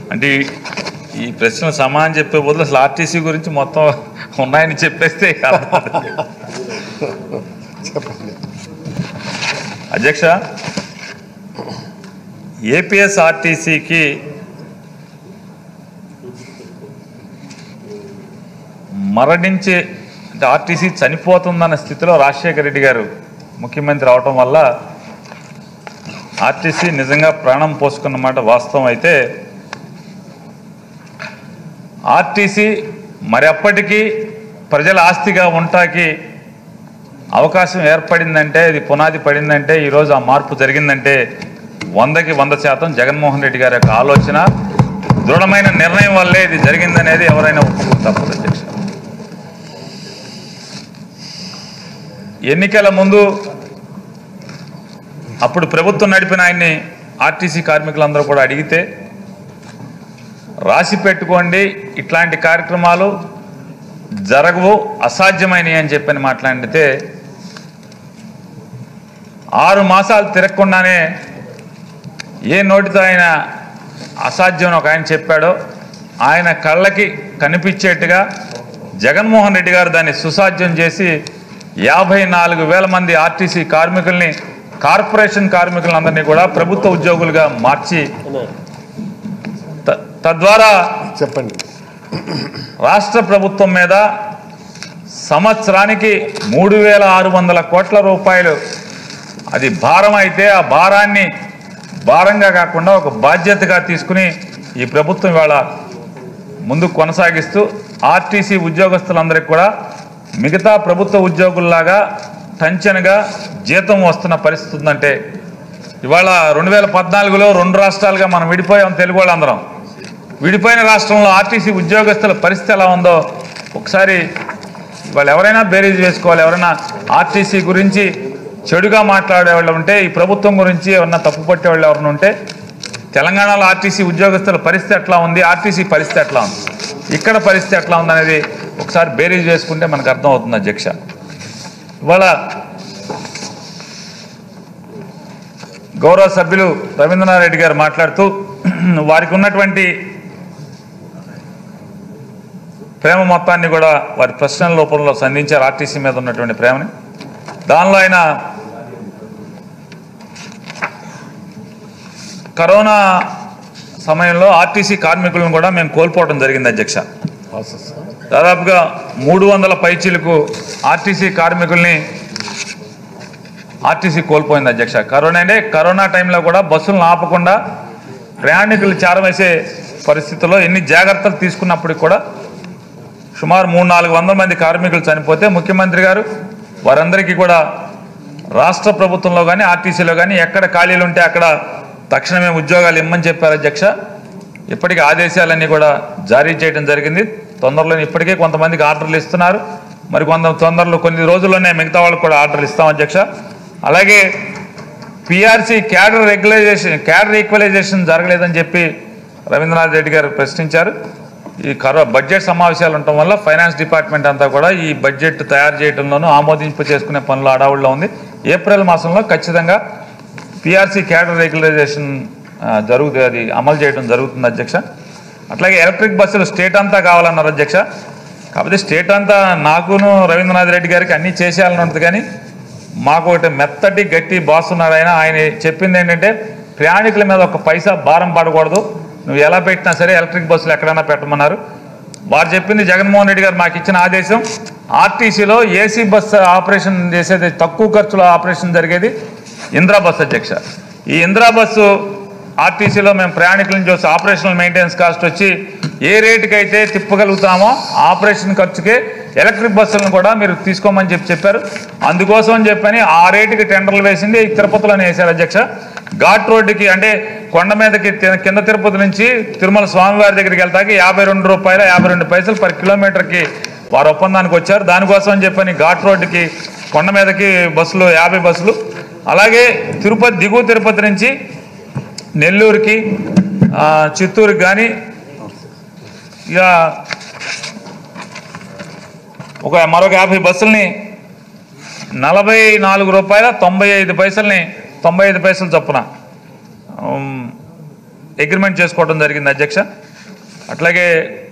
అంటే ఈ- ఈ ప్రశ్న సమానం చెప్పే బదులు అసలు ఆర్టీసీ గురించి మొత్తం ఉన్నాయని చెప్పేస్తే అర్థమవుతుంది. చెప్పండి అధ్యక్ష ఏపీఎస్ ఆర్టీసీకి మరణించే అంటే ఆర్టీసీ చనిపోతుందన్న స్థితిలో రాజశేఖర రెడ్డి గారు ముఖ్యమంత్రి అవటం వల్ల ఆర్టీసీ నిజంగా ప్రాణం పోసుకున్నమాట వాస్తవం అయితే ఆర్టీసీ మరి అప్పటికీ ప్రజల ఆస్తిగా ఉంటాకి అవకాశం ఏర్పడిందంటే ఇది పునాది పడిందంటే ఈరోజు ఆ మార్పు జరిగిందంటే వందకి వంద శాతం జగన్మోహన్ రెడ్డి గారి యొక్క ఆలోచన దృఢమైన నిర్ణయం వల్లే ఇది జరిగిందనేది ఎవరైనా ఒప్పుకోక తప్పదు అధ్యక్ష ఎన్నికల ముందు అప్పుడు ప్రభుత్వం నడిపిన ఆయన్ని ఆర్టీసీ కార్మికులందరూ కూడా అడిగితే రాసి పెట్టుకోండి ఇట్లాంటి కార్యక్రమాలు జరగవు అసాధ్యమైనవి అని చెప్పని మాట్లాడితే ఆరు మాసాలు తిరగకుండానే ఏ నోటితో ఆయన అసాధ్యం అని ఒక ఆయన చెప్పాడో ఆయన కళ్ళకి కనిపించేట్టుగా జగన్మోహన్ రెడ్డి గారు దాన్ని సుసాధ్యం చేసి యాభై నాలుగు వేల మంది ఆర్టీసీ కార్మికుల్ని కార్పొరేషన్ కార్మికులందరినీ కూడా ప్రభుత్వ ఉద్యోగులుగా మార్చి త- తద్వారా చెప్పండి రాష్ట్ర ప్రభుత్వం మీద సంవత్సరానికి మూడు వేల ఆరు వందల కోట్ల రూపాయలు అది భారం అయితే ఆ భారాన్ని భారంగా కాకుండా ఒక బాధ్యతగా తీసుకుని ఈ ప్రభుత్వం ఇవాళ ముందుకు కొనసాగిస్తూ ఆర్టీసీ ఉద్యోగస్తులందరికీ కూడా మిగతా ప్రభుత్వ ఉద్యోగుల్లాగా టంచన్గా జీతం వస్తున్న పరిస్థితి ఉందంటే ఇవాళ రెండు వేల పద్నాలుగులో రెండు రాష్ట్రాలుగా మనం విడిపోయాం తెలుగు వాళ్ళందరం విడిపోయిన రాష్ట్రంలో ఆర్టీసీ ఉద్యోగస్తుల పరిస్థితి ఎలా ఉందో ఒకసారి వాళ్ళు ఎవరైనా బేరీజ్ వేసుకోవాలి ఎవరైనా ఆర్టీసీ గురించి చెడుగా మాట్లాడే వాళ్ళు ఉంటే ఈ ప్రభుత్వం గురించి ఎవరన్నా తప్పు పట్టే వాళ్ళు ఎవరైనా ఉంటే తెలంగాణలో ఆర్టీసీ ఉద్యోగస్తుల పరిస్థితి ఎట్లా ఉంది ఆర్టీసీ పరిస్థితి ఎట్లా ఉంది ఇక్కడ పరిస్థితి ఎట్లా ఉంది అనేది ఒకసారి బేరీజ్ వేసుకుంటే మనకు అర్థం అవుతుంది అధ్యక్ష ఇవాళ గౌరవ సభ్యులు రవీంద్రనాథ్ రెడ్డి గారు మాట్లాడుతూ వారికి ఉన్నటువంటి ప్రేమ మొత్తాన్ని కూడా వారి ప్రశ్నల రూపంలో సంధించారు ఆర్టీసీ మీద ఉన్నటువంటి ప్రేమని దానిలో ఆయన కరోనా సమయంలో ఆర్టీసీ కార్మికులను కూడా మేము కోల్పోవడం జరిగింది అధ్యక్ష ప్రాసెస్ దాదాపుగా మూడు వందల పైచీలకు ఆర్టీసీ కార్మికుల్ని ఆర్టీసీ కోల్పోయింది అధ్యక్ష కరోనా అంటే కరోనా టైంలో కూడా బస్సులను ఆపకుండా ప్రయాణికులు చేరవేసే పరిస్థితుల్లో ఎన్ని జాగ్రత్తలు తీసుకున్నప్పటికి కూడా సుమారు మూడు నాలుగు వందల మంది కార్మికులు చనిపోతే ముఖ్యమంత్రి గారు వారందరికీ కూడా రాష్ట్ర ప్రభుత్వంలో కానీ ఆర్టీసీలో కానీ ఎక్కడ ఖాళీలు ఉంటే అక్కడ తక్షణమే ఉద్యోగాలు ఇమ్మని చెప్పారు అధ్యక్ష ఇప్పటికీ ఆదేశాలన్నీ కూడా జారీ చేయడం జరిగింది తొందరలో ఇప్పటికే కొంతమందికి ఆర్డర్లు ఇస్తున్నారు మరి కొంత తొందరలో కొన్ని రోజుల్లోనే మిగతా వాళ్ళకి కూడా ఆర్డర్లు ఇస్తాం అధ్యక్ష అలాగే PRC cadre regularization cadre equalization జరగలేదని చెప్పి రవీంద్రనాథ్ రెడ్డి గారు ప్రశ్నించారు ఈ కరో బడ్జెట్ సమావేశాలు ఉండటం వల్ల ఫైనాన్స్ డిపార్ట్మెంట్ అంతా కూడా ఈ బడ్జెట్ తయారు చేయడంలోనూ ఆమోదింపు చేసుకునే పనులు అడావుల్లో ఉంది ఏప్రిల్ మాసంలో ఖచ్చితంగా పిఆర్సీ క్యాడర్ రెగ్యులైజేషన్ ఆ, జరుగుతుంది అది అమలు చేయడం జరుగుతుంది అధ్యక్ష అట్లాగే ఎలక్ట్రిక్ బస్సులు స్టేట్ అంతా కావాలన్నారు అధ్యక్ష కాకపోతే స్టేట్ అంతా నాకును రవీంద్రనాథ్ రెడ్డి గారికి అన్నీ చేసేయాలని ఉంటుంది కానీ మాకు ఒకటి మెత్తటి గట్టి బాస్ ఉన్నాడు ఆయన ఆయన చెప్పింది ఏంటంటే ప్రయాణికుల మీద ఒక పైసా భారం పడకూడదు నువ్వు ఎలా పెట్టినా సరే ఎలక్ట్రిక్ బస్సులు ఎక్కడైనా పెట్టమన్నారు వారు చెప్పింది జగన్మోహన్ రెడ్డి గారు మాకు ఇచ్చిన ఆదేశం ఆర్టీసీలో ఏసీ బస్సు ఆపరేషన్ చేసేది తక్కువ ఖర్చులో ఆపరేషన్ జరిగేది ఇందిరా బస్ అధ్యక్ష ఈ ఇందిరా బస్సు ఆర్టీసీలో మేము ప్రయాణికులను చూసి ఆపరేషనల్ మెయింటెనెన్స్ కాస్ట్ వచ్చి ఏ రేటుకి అయితే తిప్పగలుగుతామో ఆపరేషన్ ఖర్చుకే ఎలక్ట్రిక్ బస్సులను కూడా మీరు తీసుకోమని చెప్పి చెప్పారు అందుకోసం అని చెప్పని ఆ రేటుకి టెండర్లు వేసింది ఈ తిరుపతిలోనే వేశారు అధ్యక్ష ఘాట్ రోడ్డుకి అంటే కొండ మీదకి తి- కింద తిరుపతి నుంచి తిరుమల స్వామివారి దగ్గరికి వెళ్తాకి యాభై రెండు రూపాయల యాభై రెండు పైసలు పర్ కిలోమీటర్కి వారు ఒప్పందానికి వచ్చారు దానికోసం అని చెప్పని ఘాట్ రోడ్డుకి కొండ మీదకి బస్సులు యాభై బస్సులు అలాగే తిరుపతి దిగువ తిరుపతి నుంచి నెల్లూరుకి ఆ, చిత్తూరుకి కానీ ఇక ఒక మరొక యాభై బస్సుల్ని నలభై నాలుగు రూపాయల తొంభై ఐదు పైసల్ని తొంభై ఐదు పైసలు చొప్పున ఉమ్, అగ్రిమెంట్ చేసుకోవడం జరిగింది అధ్యక్ష అట్లాగే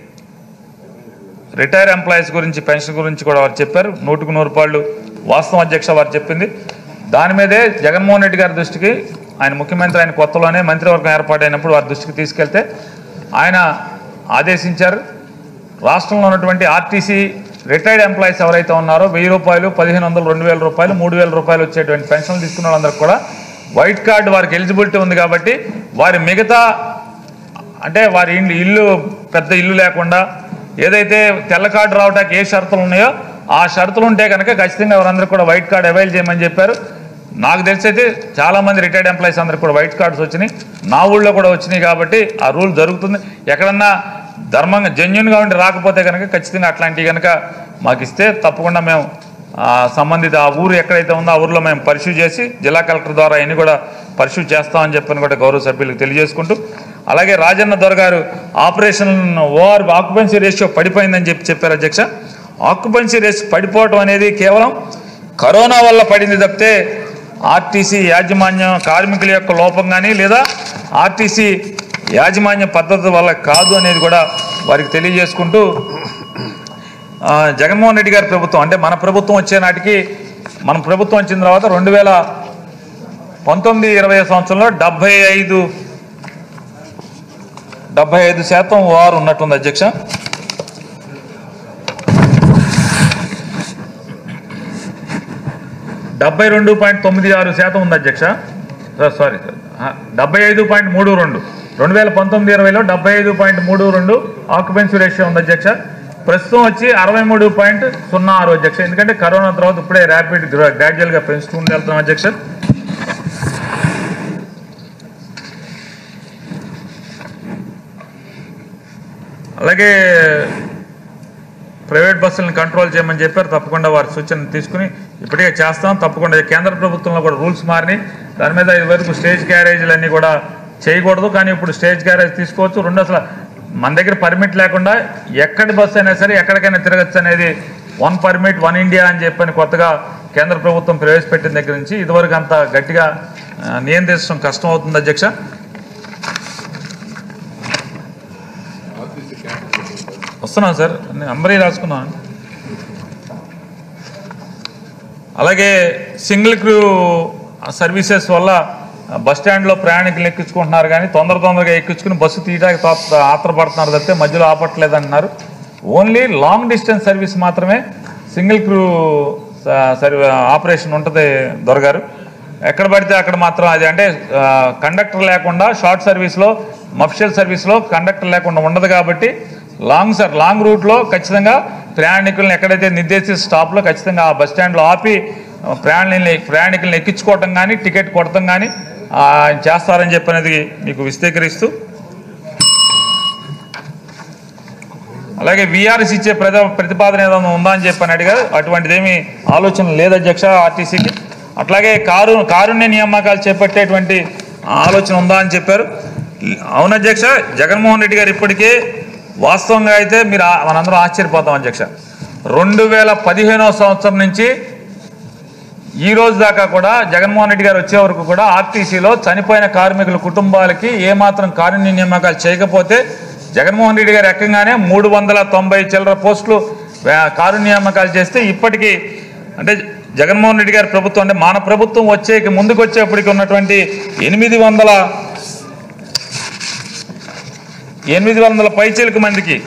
రిటైర్ ఎంప్లాయీస్ గురించి పెన్షన్ గురించి కూడా వారు చెప్పారు నూటికి నూరు రూపాయలు వాస్తవం అధ్యక్ష వారు చెప్పింది దాని మీదే జగన్మోహన్ రెడ్డి గారి దృష్టికి ఆయన ముఖ్యమంత్రి ఆయన కొత్తలోనే మంత్రివర్గం ఏర్పాటైనప్పుడు వారి దృష్టికి తీసుకెళ్తే ఆయన ఆదేశించారు రాష్ట్రంలో ఉన్నటువంటి ఆర్టీసీ రిటైర్డ్ ఎంప్లాయీస్ ఎవరైతే ఉన్నారో వెయ్యి రూపాయలు పదిహేను వందలు రెండు వేల రూపాయలు మూడు వేల రూపాయలు వచ్చేటువంటి పెన్షన్లు తీసుకున్న వాళ్ళందరికీ కూడా వైట్ కార్డు వారికి ఎలిజిబిలిటీ ఉంది కాబట్టి వారి మిగతా అంటే వారి ఇల్లు ఇల్లు పెద్ద ఇల్లు లేకుండా ఏదైతే తెల్ల కార్డు రావడానికి ఏ షరతులు ఉన్నాయో ఆ షరతులు ఉంటే కనుక ఖచ్చితంగా వారందరూ కూడా వైట్ కార్డు అవైల్ చేయమని చెప్పారు నాకు తెలిసి అయితే చాలామంది రిటైర్డ్ ఎంప్లాయీస్ అందరికి కూడా వైట్ కార్డ్స్ వచ్చినాయి నా ఊళ్ళో కూడా వచ్చినాయి కాబట్టి ఆ రూల్ జరుగుతుంది ఎక్కడన్నా ధర్మంగా జెన్యున్గా ఉండి రాకపోతే కనుక ఖచ్చితంగా అట్లాంటివి కనుక మాకు ఇస్తే తప్పకుండా మేము ఆ సంబంధిత ఆ ఊరు ఎక్కడైతే ఉందో ఆ ఊర్లో మేము పరిశూ చేసి జిల్లా కలెక్టర్ ద్వారా అవన్నీ కూడా పరిశూ చేస్తామని చెప్పని కూడా గౌరవ సభ్యులకు తెలియజేసుకుంటూ అలాగే రాజన్న దొర గారు ఆపరేషన్ ఓఆర్ ఆక్యుపెన్సీ రేషియో పడిపోయిందని చెప్పి చెప్పారు అధ్యక్ష ఆక్యుపెన్సీ రేషియో పడిపోవటం అనేది కేవలం కరోనా వల్ల పడింది తప్పితే ఆర్టీసీ యాజమాన్యం కార్మికుల యొక్క లోపం కానీ లేదా ఆర్టీసీ యాజమాన్య పద్ధతి వల్ల కాదు అనేది కూడా వారికి తెలియజేసుకుంటూ ఆ, జగన్మోహన్ రెడ్డి గారి ప్రభుత్వం అంటే మన ప్రభుత్వం వచ్చే నాటికి మన ప్రభుత్వం వచ్చిన తర్వాత రెండు వేల పంతొమ్మిది ఇరవై సంవత్సరంలో డెబ్బై ఐదు డెబ్బై ఐదు శాతం వారు ఉన్నట్టుంది అధ్యక్ష డెబ్బై రెండు పాయింట్ తొమ్మిది ఆరు శాతం ఉంది అధ్యక్ష సార్, సారీ సార్ ఆ, డెబ్బై ఐదు పాయింట్ మూడు రెండు రెండు వేల పంతొమ్మిది ఇరవైలో డెబ్బై ఐదు పాయింట్ మూడు రెండు ఆక్యుపెన్సీ రేషియో ఉంది అధ్యక్ష ప్రస్తుతం వచ్చి అరవై మూడు పాయింట్ సున్నా ఆరు అధ్యక్ష ఎందుకంటే కరోనా తర్వాత ఇప్పుడే ర్యాపిడ్ గ్రాడ్యువల్గా పెంచుతూ వెళ్తున్నాం అధ్యక్ష అలాగే ప్రైవేట్ బస్సులను కంట్రోల్ చేయమని చెప్పారు తప్పకుండా వారి సూచన తీసుకుని ఇప్పటికే చేస్తాం తప్పకుండా కేంద్ర ప్రభుత్వంలో కూడా రూల్స్ మారినాయి దాని మీద ఇదివరకు స్టేజ్ క్యారేజీలు అన్నీ కూడా చేయకూడదు కానీ ఇప్పుడు స్టేజ్ క్యారేజ్ తీసుకోవచ్చు రెండు అసలు మన దగ్గర పర్మిట్ లేకుండా ఎక్కడి బస్సు అయినా సరే ఎక్కడికైనా తిరగచ్చు అనేది వన్ పర్మిట్ వన్ ఇండియా అని చెప్పని కొత్తగా కేంద్ర ప్రభుత్వం ప్రవేశపెట్టిన దగ్గర నుంచి ఇదివరకు అంత గట్టిగా ఆ, నియంత్రించడం కష్టం అవుతుంది అధ్యక్ష వస్తున్నాను సార్ అంబరీ రాసుకున్నాను అలాగే సింగిల్ క్రూ సర్వీసెస్ వల్ల బస్ స్టాండ్లో ప్రయాణికులు ఎక్కించుకుంటున్నారు కానీ తొందర తొందరగా ఎక్కించుకుని బస్సు తీయడానికి తాప- ఆత్రపడుతున్నారు తప్పితే మధ్యలో ఆపట్లేదు అంటున్నారు ఓన్లీ లాంగ్ డిస్టెన్స్ సర్వీస్ మాత్రమే సింగిల్ క్రూ సర్వీ ఆపరేషన్ ఉంటుంది దొరగారు ఎక్కడ పడితే అక్కడ మాత్రం అది అంటే కండక్టర్ లేకుండా షార్ట్ సర్వీస్లో మఫిషియల్ సర్వీస్లో కండక్టర్ లేకుండా ఉండదు కాబట్టి లాంగ్ సార్ లాంగ్ రూట్లో ఖచ్చితంగా ప్రయాణికులను ఎక్కడైతే నిర్దేశిత స్టాప్లో ఖచ్చితంగా ఆ బస్ స్టాండ్లో ఆపి ఆ, ప్రయాణికుల్ని ప్రయాణికులను ఎక్కించుకోవటం కానీ టికెట్ కొడటం కానీ ఆ, ఆయన చేస్తారని చెప్పనేది మీకు విస్తీకరిస్తూ అలాగే విఆర్ఎస్ ఇచ్చే ప్రజా ప్రతిపాదన ఏదైనా ఉందా అని చెప్పని అడిగారు అటువంటిదేమీ ఆలోచన లేదు అధ్యక్ష ఆర్టీసీకి అట్లాగే కారు కారుణ్య నియామకాలు చేపట్టేటువంటి ఆలోచన ఉందా అని చెప్పారు అవును అధ్యక్ష జగన్మోహన్ రెడ్డి గారు ఇప్పటికే వాస్తవంగా అయితే మీరు ఆ- మనందరం ఆశ్చర్యపోతాం అధ్యక్ష రెండు వేల పదిహేనవ సంవత్సరం నుంచి ఈ రోజు దాకా కూడా జగన్మోహన్ రెడ్డి గారు వచ్చే వరకు కూడా ఆర్టీసీలో చనిపోయిన కార్మికుల కుటుంబాలకి ఏమాత్రం కారుణ్య నియామకాలు చేయకపోతే జగన్మోహన్ రెడ్డి గారు ఎక్కగానే మూడు వందల తొంభై చిల్లర పోస్టులు ఆ, కారుణ్య నియామకాలు చేస్తే ఇప్పటికీ అంటే జగన్మోహన్ రెడ్డి గారి ప్రభుత్వం అంటే మన ప్రభుత్వం వచ్చే ముందుకు వచ్చేప్పటికి ఉన్నటువంటి ఎనిమిది వందల ఎనిమిది వందల పైచీలకు మందికి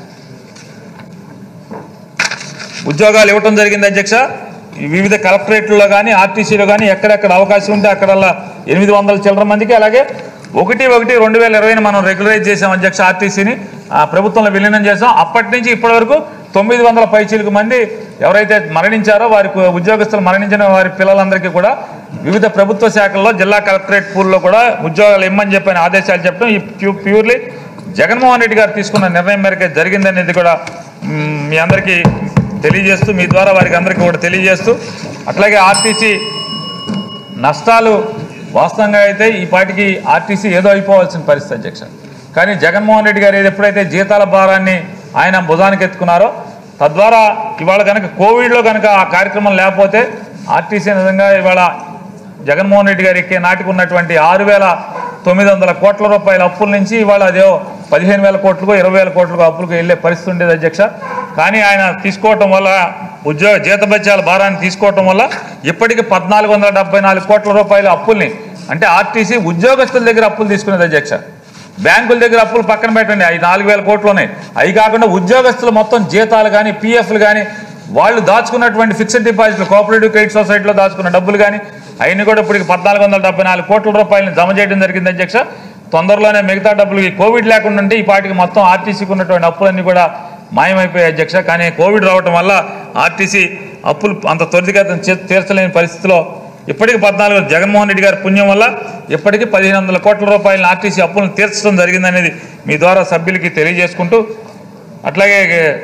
ఉద్యోగాలు ఇవ్వటం జరిగింది అధ్యక్ష ఈ వివిధ కలెక్టరేట్లలో కానీ ఆర్టీసీలో కానీ ఎక్కడెక్కడ అవకాశం ఉంటే అక్కడల్లా ఎనిమిది వందల చిల్లర మందికి అలాగే ఒకటి ఒకటి రెండు వేల ఇరవైని మనం రెగ్యులరైజ్ చేసాం అధ్యక్ష ఆర్టీసీని ఆ ప్రభుత్వంలో విలీనం చేసాం అప్పటి నుంచి ఇప్పటి వరకు తొమ్మిది వందల పైచీలకు మంది ఎవరైతే మరణించారో వారి కు- ఉద్యోగస్తులు మరణించిన వారి పిల్లలందరికీ కూడా వివిధ ప్రభుత్వ శాఖల్లో జిల్లా కలెక్టరేట్ పూల్లో కూడా ఉద్యోగాలు ఇమ్మని చెప్పని ఆదేశాలు చెప్పడం ఈ ప్యూ- ప్యూర్లీ జగన్మోహన్ రెడ్డి గారు తీసుకున్న నిర్ణయం మేరకే జరిగిందనేది కూడా మ్, మీ అందరికీ తెలియజేస్తూ మీ ద్వారా వారికి అందరికీ కూడా తెలియజేస్తూ అట్లాగే ఆర్టీసీ నష్టాలు వాస్తవంగా అయితే ఈ పాటికి ఆర్టీసీ ఏదో అయిపోవాల్సిన పరిస్థితి అధ్యక్ష కానీ జగన్మోహన్ రెడ్డి గారు ఏది ఎప్పుడైతే జీతాల భారాన్ని ఆయన భుజానికి ఎత్తుకున్నారో తద్వారా ఇవాళ కనుక కోవిడ్లో కనుక ఆ కార్యక్రమం లేకపోతే ఆర్టీసీ నిజంగా ఇవాళ జగన్మోహన్ రెడ్డి గారు ఎక్కే నాటికి ఉన్నటువంటి ఆరు వేల తొమ్మిది వందల కోట్ల రూపాయల అప్పుల నుంచి ఇవాళ అదే పదిహేను వేల కోట్లకు ఇరవై వేల కోట్లకు అప్పులకు వెళ్ళే పరిస్థితి ఉండేది అధ్యక్ష కానీ ఆయన తీసుకోవటం వల్ల ఉద్యోగ జీతభత్యాల భారాన్ని తీసుకోవటం వల్ల ఇప్పటికి పద్నాలుగు వందల డెబ్బై నాలుగు కోట్ల రూపాయల అప్పుల్ని అంటే ఆర్టీసీ ఉద్యోగస్తుల దగ్గర అప్పులు తీసుకునేది అధ్యక్ష బ్యాంకుల దగ్గర అప్పులు పక్కన పెట్టండి అవి నాలుగు వేల కోట్లు ఉన్నాయి అవి కాకుండా ఉద్యోగస్తులు మొత్తం జీతాలు కానీ పిఎఫ్లు కానీ వాళ్ళు దాచుకున్నటువంటి ఫిక్స్డ్ డిపాజిట్లు కోఆపరేటివ్ క్రెడిట్ సొసైటీలో దాచుకున్న డబ్బులు కానీ అవన్నీ కూడా ఇప్పుడు పద్నాలుగు వందల డెబ్బై నాలుగు కోట్ల రూపాయలని జమ చేయడం జరిగింది అధ్యక్ష తొందరలోనే మిగతా డబ్బులు ఈ కోవిడ్ లేకుండా ఉంటే ఈ పాటికి మొత్తం ఆర్టీసీకి ఉన్నటువంటి అప్పులన్నీ కూడా మాయమైపోయాయి అధ్యక్ష కానీ కోవిడ్ రావటం వల్ల ఆర్టీసీ అప్పులు అంత త్వరితగతిన చే- తీర్చలేని పరిస్థితిలో ఇప్పటికి పద్నాలుగు జగన్మోహన్ రెడ్డి గారి పుణ్యం వల్ల ఇప్పటికీ పదిహేను వందల కోట్ల రూపాయల ఆర్టీసీ అప్పులను తీర్చడం జరిగిందనేది మీ ద్వారా సభ్యులకి తెలియజేసుకుంటూ అట్లాగే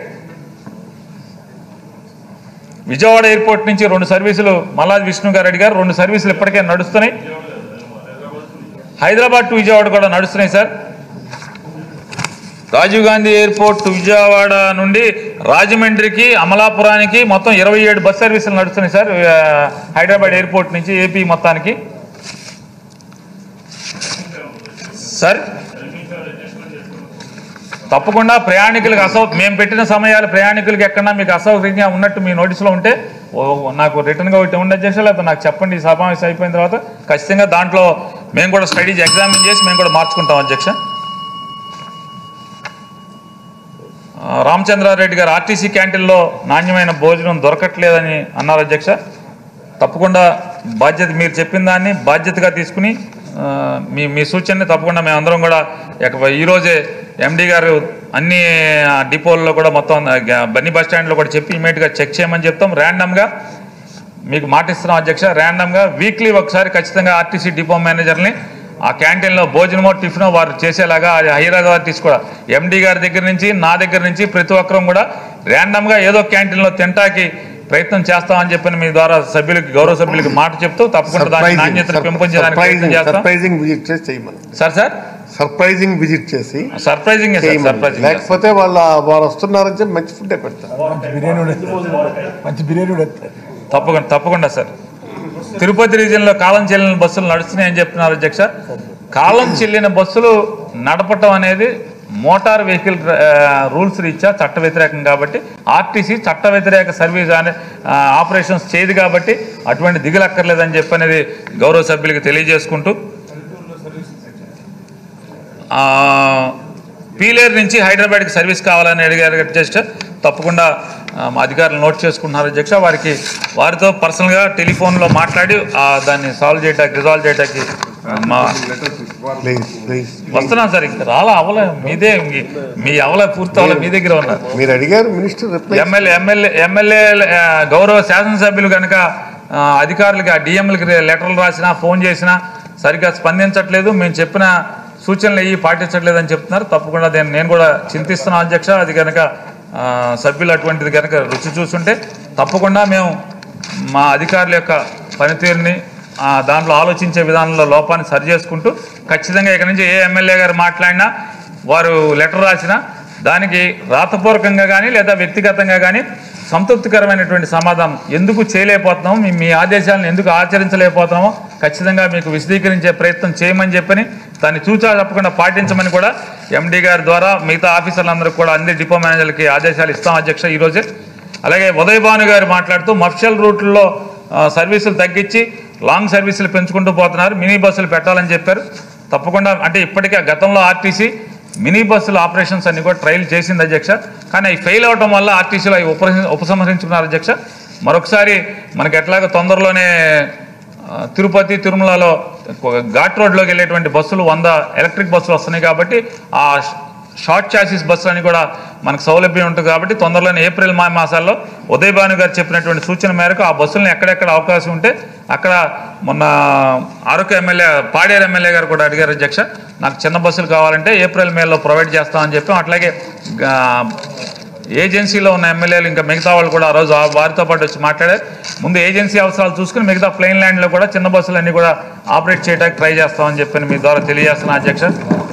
విజయవాడ ఎయిర్పోర్ట్ నుంచి రెండు సర్వీసులు మల్లాది విష్ణు గారు అడిగారు రెండు సర్వీసులు ఇప్పటికే నడుస్తున్నాయి హైదరాబాద్ టు విజయవాడ కూడా నడుస్తున్నాయి సార్ రాజీవ్ గాంధీ ఎయిర్పోర్ట్ విజయవాడ నుండి రాజమండ్రికి అమలాపురానికి మొత్తం ఇరవై ఏడు బస్ సర్వీసులు నడుస్తున్నాయి సార్ ఆ, హైదరాబాద్ ఎయిర్పోర్ట్ నుంచి ఏపీ మొత్తానికి సార్ తప్పకుండా ప్రయాణికులకు అసౌ మేము పెట్టిన సమయాలు ప్రయాణికులకి ఎక్కడన్నా మీకు అసౌకర్యంగా ఉన్నట్టు మీ నోటీసులో ఉంటే ఓ- నాకు రిటర్న్గా ఒకటి ఉండే అధ్యక్ష లేకపోతే నాకు చెప్పండి ఈ సమావేశం అయిపోయిన తర్వాత ఖచ్చితంగా దాంట్లో మేము కూడా స్టడీస్ ఎగ్జామిన్ చేసి మేము కూడా మార్చుకుంటాం అధ్యక్ష ఆ, రామచంద్రారెడ్డి గారు ఆర్టీసీ క్యాంటీన్లో నాణ్యమైన భోజనం దొరకట్లేదని అన్నారు అధ్యక్ష తప్పకుండా బాధ్యత మీరు చెప్పిన దాన్ని బాధ్యతగా తీసుకుని ఆ, మీ మీ సూచనని తప్పకుండా మేము అందరం కూడా ఇక- ఈరోజే ఎండి గారు అన్ని ఆ, డిపోల్లో కూడా మొత్తం ఆ, గ- బన్నీ బస్ స్టాండ్లో కూడా చెప్పి ఇమీడియట్గా చెక్ చేయమని చెప్తాం ర్యాండమ్గా మీకు మాటిస్తున్నాం అధ్యక్ష ర్యాండమ్గా వీక్లీ ఒకసారి ఖచ్చితంగా ఆర్టీసీ డిపో మేనేజర్ని ఆ క్యాంటీన్లో భోజనమో టిఫినో వారు చేసేలాగా అది హైదరాబాద్ కూడా ఎండి గారి దగ్గర నుంచి నా దగ్గర నుంచి ప్రతి ఒక్కరం కూడా ర్యాండమ్గా ఏదో క్యాంటీన్లో తింటాకి ప్రయత్నం చేస్తామని చెప్పని మీ ద్వారా సభ్యులకి గౌరవ సభ్యులకి మాట చెప్తూ తప్పకుండా దాని నాణ్యతను పెంపొంచడానికి ప్రయత్నం చేస్తాం సర్ప్రైజింగ్ విజిట్ చేసి చేయమని సార్ సార్ సర్ప్రైజింగ్ విజిట్ చేసి సర్ప్రైజింగ్ చేయమని సర్ప్రైజింగ్ లేకపోతే వాళ్ళ వారు వస్తున్నారని చెప్పి మంచి ఫుడ్ పెడతారు బిర్యానీ ఉండదు మంచి బిర్యానీ ఉండదు తప్పకుండా తప్పకుండా సార్ తిరుపతి రీజియన్లో కాలం చెల్లిన బస్సులు నడుస్తున్నాయని చెప్తున్నారు అధ్యక్ష కాలం చెల్లిన బస్సులు నడపటం అనేది మోటార్ వెహికల్ రూల్స్ రీత్యా చట్ట వ్యతిరేకం కాబట్టి ఆర్టీసీ చట్ట వ్యతిరేక సర్వీస్ అనే ఆ, ఆపరేషన్స్ చేయదు కాబట్టి అటువంటి దిగులక్కర్లేదని చెప్పి అనేది గౌరవ సభ్యులకు తెలియజేసుకుంటూ ఆ, పీలేరు నుంచి హైదరాబాద్కి సర్వీస్ కావాలని అడిగారు అధ్యక్ష తప్పకుండా ఆ, మా అధికారులు నోట్ చేసుకుంటున్నారు అధ్యక్ష వారికి వారితో పర్సనల్గా టెలిఫోన్లో మాట్లాడి ఆ, దాన్ని సాల్వ్ చేయడానికి రిజాల్వ్ చేయడానికి ఆ, మా ప్లీజ్ ప్లీజ్ వస్తున్నాను సార్ ఇంకా రాలా అవలే మీదే మీ- మీ అవల పూర్తి అవల మీ దగ్గర ఉన్నారు మీరు అడిగారు minister reply MLA MLA MLA ఆ, గౌరవ శాసనసభ్యులు కనుక ఆ, అధికారులకి ఆ డిఎంలకి లెటర్లు రాసినా ఫోన్ చేసినా సరిగ్గా స్పందించట్లేదు మేము చెప్పిన సూచనలు అయ్యి పాటించట్లేదు అని చెప్తున్నారు తప్పకుండా నేను నేను కూడా చింతిస్తున్నాను అధ్యక్ష అది కనుక ఆ, సభ్యులు అటువంటిది కనుక రుచి చూస్తుంటే తప్పకుండా మేము మా అధికారుల యొక్క పనితీరుని ఆ, దాంట్లో ఆలోచించే విధానంలో లోపాన్ని సరి చేసుకుంటూ ఖచ్చితంగా ఇక్కడి నుంచి ఏ ఎమ్మెల్యే గారు మాట్లాడినా వారు లెటర్ రాసినా దానికి రాతపూర్వకంగా కానీ లేదా వ్యక్తిగతంగా కానీ సంతృప్తికరమైనటువంటి సమాధానం ఎందుకు చేయలేకపోతున్నామో మీ మీ ఆదేశాలను ఎందుకు ఆచరించలేకపోతున్నామో ఖచ్చితంగా మీకు విశదీకరించే ప్రయత్నం చేయమని చెప్పని దాన్ని చూచా తప్పకుండా పాటించమని కూడా ఎండీ గారి ద్వారా మిగతా ఆఫీసర్లందరూ కూడా అన్ని డిపో మేనేజర్లకి ఆదేశాలు ఇస్తాం అధ్యక్ష ఈరోజే అలాగే ఉదయ్ భాను గారు మాట్లాడుతూ మఫ్షల్ రూట్లలో ఆ, సర్వీసులు తగ్గించి లాంగ్ సర్వీసులు పెంచుకుంటూ పోతున్నారు మినీ బస్సులు పెట్టాలని చెప్పారు తప్పకుండా అంటే ఇప్పటికే గతంలో ఆర్టీసీ మినీ బస్సుల ఆపరేషన్స్ అన్ని కూడా ట్రయల్ చేసింది అధ్యక్ష కానీ అవి ఫెయిల్ అవడం వల్ల ఆర్టీసీలో అవి ఉప ఉపసంహరించుకున్నారు అధ్యక్ష మరొకసారి మనకి ఎట్లాగో తొందరలోనే ఆ, తిరుపతి తిరుమలలో ఘాట్ రోడ్లోకి వెళ్ళేటువంటి బస్సులు వంద ఎలక్ట్రిక్ బస్సులు వస్తున్నాయి కాబట్టి ఆ షార్ట్ చాసిస్ బస్సులని కూడా మనకు సౌలభ్యం ఉంటుంది కాబట్టి తొందరలోనే ఏప్రిల్ మా మాసాల్లో ఉదయ్ భాను గారు చెప్పినటువంటి సూచన మేరకు ఆ బస్సులను ఎక్కడెక్కడ అవకాశం ఉంటే అక్కడ మొన్న ఆరోగ్య ఎమ్మెల్యే పాడేరు ఎమ్మెల్యే గారు కూడా అడిగారు అధ్యక్ష నాకు చిన్న బస్సులు కావాలంటే ఏప్రిల్ మేలో ప్రొవైడ్ చేస్తామని చెప్పాం అట్లాగే ఆ, ఏజెన్సీలో ఉన్న ఎమ్మెల్యేలు ఇంకా మిగతా వాళ్ళు కూడా ఆ రోజు ఆ వారితో పాటు వచ్చి మాట్లాడారు ముందు ఏజెన్సీ అవసరాలు చూసుకుని మిగతా ప్లెయిన్ ల్యాండ్లో కూడా చిన్న బస్సులన్నీ కూడా ఆపరేట్ చేయడానికి ట్రై చేస్తామని చెప్పి మీ ద్వారా తెలియజేస్తున్నా అధ్యక్ష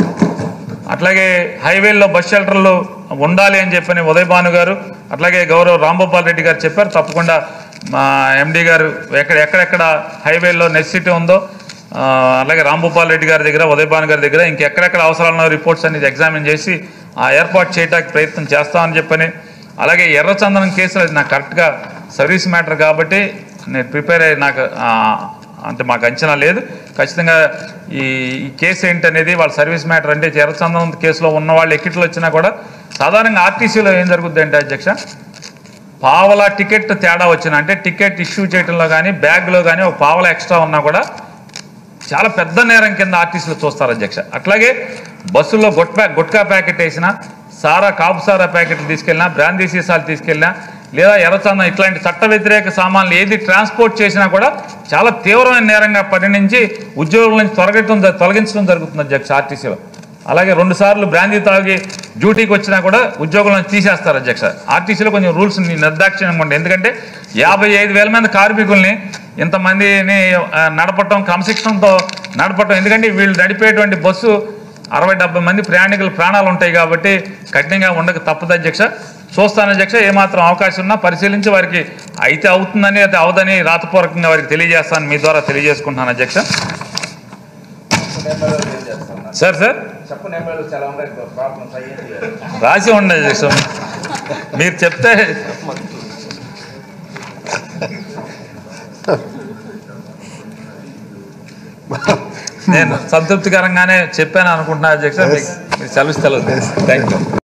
అట్లాగే హైవేల్లో బస్ షెల్టర్లు ఉండాలి అని చెప్పని ఉదయ్ భాను గారు అట్లాగే గౌరవ రాంభూపాల్ రెడ్డి గారు చెప్పారు తప్పకుండా మా ఎండి గారు ఎక్కడ ఎక్కడెక్కడ హైవేల్లో నెసిటీ ఉందో ఆ, అలాగే రాంభూపాల్ రెడ్డి గారి దగ్గర ఉదయభాన్ గారి దగ్గర ఇంకెక్కడెక్కడ అవసరాలున్న రిపోర్ట్స్ అనేది ఎగ్జామిన్ చేసి ఆ ఏర్పాటు చేయడానికి ప్రయత్నం చేస్తామని చెప్పని అలాగే ఎర్రచందనం కేసులు అది నాకు కరెక్ట్గా సర్వీస్ మ్యాటర్ కాబట్టి నేను ప్రిపేర్ అయ్యి నాకు ఆ, అంటే మాకు అంచనా లేదు ఖచ్చితంగా ఈ ఈ కేసు ఏంటనేది వాళ్ళ సర్వీస్ మ్యాటర్ అంటే ఎర్రచందనం కేసులో ఉన్న వాళ్ళు ఎక్కిట్లు వచ్చినా కూడా సాధారణంగా ఆర్టీసీలో ఏం జరుగుద్ది అంటే అధ్యక్ష పావలా టికెట్ తేడా వచ్చిన అంటే టికెట్ ఇష్యూ చేయడంలో కానీ బ్యాగ్లో కానీ ఒక పావలా ఎక్స్ట్రా ఉన్నా కూడా చాలా పెద్ద నేరం కింద ఆర్టీసీలు చూస్తారు అధ్యక్ష అట్లాగే బస్సుల్లో గుట్కా గుట్కా ప్యాకెట్ వేసినా సారా కాపు సారా ప్యాకెట్లు తీసుకెళ్ళినా బ్రాందీ సీసాలు తీసుకెళ్ళినా లేదా ఎర్రచందనం ఇట్లాంటి చట్ట వ్యతిరేక సామాన్లు ఏది ట్రాన్స్పోర్ట్ చేసినా కూడా చాలా తీవ్రమైన నేరంగా పరిగణించి ఉద్యోగుల నుంచి తొలగించడం జ- తొలగించడం జరుగుతుంది అధ్యక్ష ఆర్టీసీలో అలాగే రెండు సార్లు బ్రాందీ తాగి డ్యూటీకి వచ్చినా కూడా ఉద్యోగులను తీసేస్తారు అధ్యక్ష ఆర్టీసీలో కొంచెం రూల్స్ నిర్దాక్షిణ్యంగా ఉంటాయి ఎందుకంటే యాభై ఐదు వేల మంది కార్మికుల్ని ఇంతమందిని ఆ, నడపటం క్రమశిక్షణతో నడపటం ఎందుకంటే వీళ్ళు నడిపేటువంటి బస్సు అరవై డెబ్బై మంది ప్రయాణికుల ప్రాణాలు ఉంటాయి కాబట్టి కఠినంగా ఉండక తప్పదు అధ్యక్ష చూస్తాను అధ్యక్ష ఏమాత్రం అవకాశం ఉన్నా పరిశీలించి వారికి అయితే అవుతుందని అయితే అవదని రాతపూర్వకంగా వారికి తెలియజేస్తాను మీ ద్వారా తెలియజేసుకుంటున్నాను అధ్యక్ష సార్ సార్ చెప్పు నెంబర్లు చాలా ఉన్నాయి ప్రాబ్లమ్స్ అయ్యేది రాసి ఉండదు అధ్యక్ష మీరు చెప్తే నేను సంతృప్తికరంగానే చెప్పాను అనుకుంటున్నా అధ్యక్ష మీకు మీరు సెలవు సెలవు థ్యాంక్ యూ